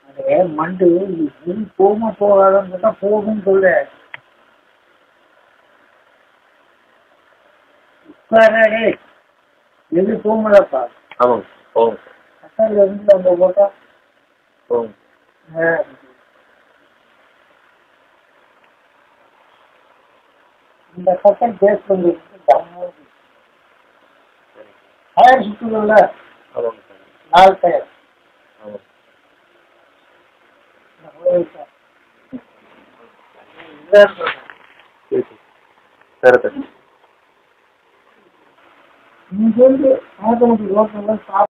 அது மண்டு இது போகுமா போகாதான்னு கேட்டா போகும்னு சொல்லு உட்காரே எது போகலப்பா ஆமாங்க போங்க கட்டரில் இருந்து நம்ம போட்டா போங்க ஆ. இந்த கட்டல் பேஸ் பண்ணிருக்கு டயர் சுற்றுல ஆமாங்க சார் நாலு டயர் ஆமாம் சரி சார் சார் சார் இங்க இருந்து ஆட்டோமேட்டிக் ரோட்ல